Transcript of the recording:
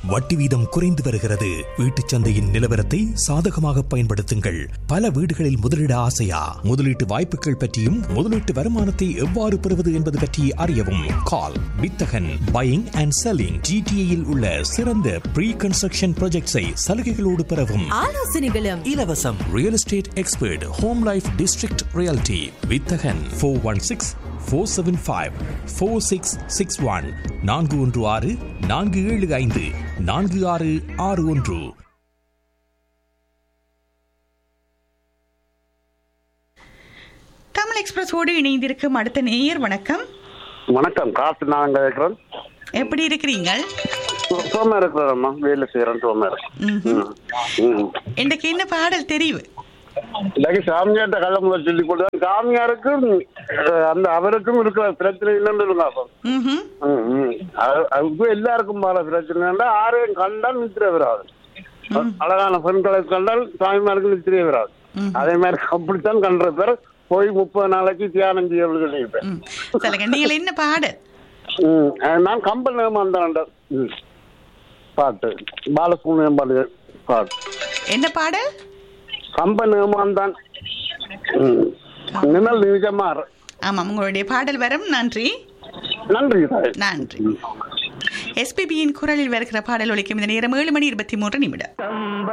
வட்டி வீதம் குறைந்து வருகிறது வீட்டுச் சந்தையின் நிலவரத்தை சாதகமாக பயன்படுத்துங்கள் பல வீடுகளில் முதலீட ஆசையா முதலீட்டு வாய்ப்புகள் பற்றியும் முதலீட்டு வருமானத்தை எவ்வாறு பெறுவது என்பது பற்றி அறியவும் கால் வித்தகன் பையிங் அண்ட் செல்லிங் ஜிடிஏயில் உள்ள சிறந்த ப்ரீ கன்ஸ்ட்ரக்ஷன் ப்ராஜெக்ட்ஸை சலுகைகளோடு பெறவும் ஆலோசனைகளும் இலவசம் real estate expert home life district reality வித்தகன் four one six four seven five four six six one நான்கு ஒன்று ஆறு நான்கு ஏழு ஐந்து நான்கு ஆறு ஆறு ஒன்று தமிழ் எக்ஸ்பிரஸோடு இணைந்திருக்கும் அடுத்த நேயர் வணக்கம் வணக்கம் காசு நான் இருக்கிறேன் எப்படி இருக்கிறீங்க சோமா இருக்கிறேம்மா வேலை செய்யறேன் சோமா இருக்கேன் ம். எனக்கு என்ன பாடல் தெரிவு இன்னைக்கு சாமியார்ட்ட கள்ள முதல் சொல்லி கொடுத்தா சாமியாருக்கும் அஹ், அந்த அவருக்கும் இருக்கிற பிரச்சனை இல்லைன்னு சொல்லுங்க அப்போ ம்ஹும். ம், ம். அது- அதுக்கும் எல்லாருக்கும் பல பிரச்சனை ஆரையும் கண்டால் நித்திரை வராது அழகான பெண்களை கண்டால் சாமிமாருக்கு நித்திரை வராது அதே மாதிரி அப்படித்தான் கண்ட பேர் போய் முப்பது நாளைக்கு தியானம் செய்ய சொல்லியிருப்பேன் ம். சொல்லுங்க நீங்கள் என்ன பாடல் ம், அஹ், நான் கம்பல் நேமாந்தான் பாட்டு பாலசுப்ரமணியம் பாடு பாட்டு என்ன பாடல் கம்பன் ஏமாந்தான் நிழல் நிஜமார் ஆமாம் உங்களுடைய பாடல் வரும் நன்றி நன்றி தாய் நன்றி எஸ்பிபியின் குரலில் வருகிற பாடல் ஒலிக்கும் இந்த நேரம் ஏழு மணி இருபத்தி மூன்று நிமிடம்